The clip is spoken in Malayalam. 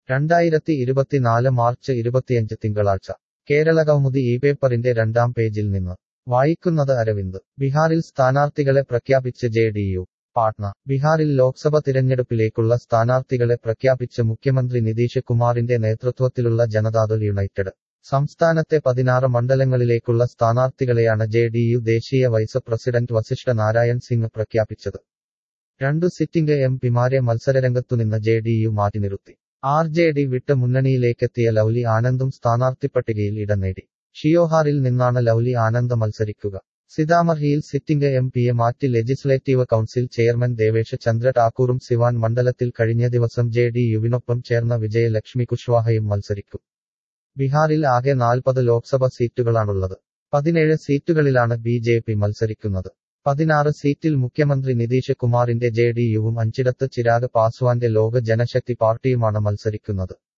രണ്ടായിരത്തി ഇരുപത്തിനാല് മാർച്ച് ഇരുപത്തിയഞ്ച് തിങ്കളാഴ്ച കേരളകൗമുദി ഈ പേപ്പറിന്റെ രണ്ടാം പേജിൽ നിന്ന് വായിക്കുന്നത് അരവിന്ദ് ബീഹാറിൽ സ്ഥാനാർത്ഥികളെ പ്രഖ്യാപിച്ച് ജെ ഡി യു പാട്ന ബീഹാറിൽ ലോക്സഭ തിരഞ്ഞെടുപ്പിലേക്കുള്ള സ്ഥാനാർത്ഥികളെ പ്രഖ്യാപിച്ച് മുഖ്യമന്ത്രി നിതീഷ് കുമാറിന്റെ നേതൃത്വത്തിലുള്ള ജനതാദൾ യുണൈറ്റഡ് സംസ്ഥാനത്തെ പതിനാറ് മണ്ഡലങ്ങളിലേക്കുള്ള സ്ഥാനാർത്ഥികളെയാണ് ജെ ഡി യു ദേശീയ വൈസ് പ്രസിഡന്റ് വസിഷ്ഠ നാരായൺ സിംഗ് പ്രഖ്യാപിച്ചത് രണ്ടു സിറ്റിംഗ് എം പിമാരെ മത്സരരംഗത്തുനിന്ന് ജെ ഡി യു മാറ്റി നിർത്തി ആർ ജെ ഡി വിട്ട് മുന്നണിയിലേക്കെത്തിയ ലൗലി ആനന്ദും സ്ഥാനാർത്ഥി പട്ടികയിൽ ഇടം നേടി ഷിയോഹാറിൽ നിന്നാണ് ലൗലി ആനന്ദ് മത്സരിക്കുക സിതാമർഹിയിൽ സിറ്റിംഗ് എം പിയെ മാറ്റി legislative council chairman Devesh Chandra ഠാക്കൂറും സിവാൻ മണ്ഡലത്തിൽ കഴിഞ്ഞ ദിവസം ജെ ഡി യുവിനൊപ്പം ചേർന്ന വിജയലക്ഷ്മി കുശ്വാഹയും മത്സരിക്കും ബീഹാറിൽ ആകെ നാൽപ്പത് ലോക്സഭ സീറ്റുകളാണുള്ളത് പതിനേഴ് സീറ്റുകളിലാണ് ബി ജെ പി മത്സരിക്കുന്നത് പതിനാറ് സീറ്റിൽ മുഖ്യമന്ത്രി നിതീഷ് കുമാറിന്റെ ജെ ഡി യുവും അഞ്ചിടത്ത് ചിരാഗ് പാസ്വാന്റെ ലോക ജനശക്തി പാർട്ടിയുമാണ് മത്സരിക്കുന്നത്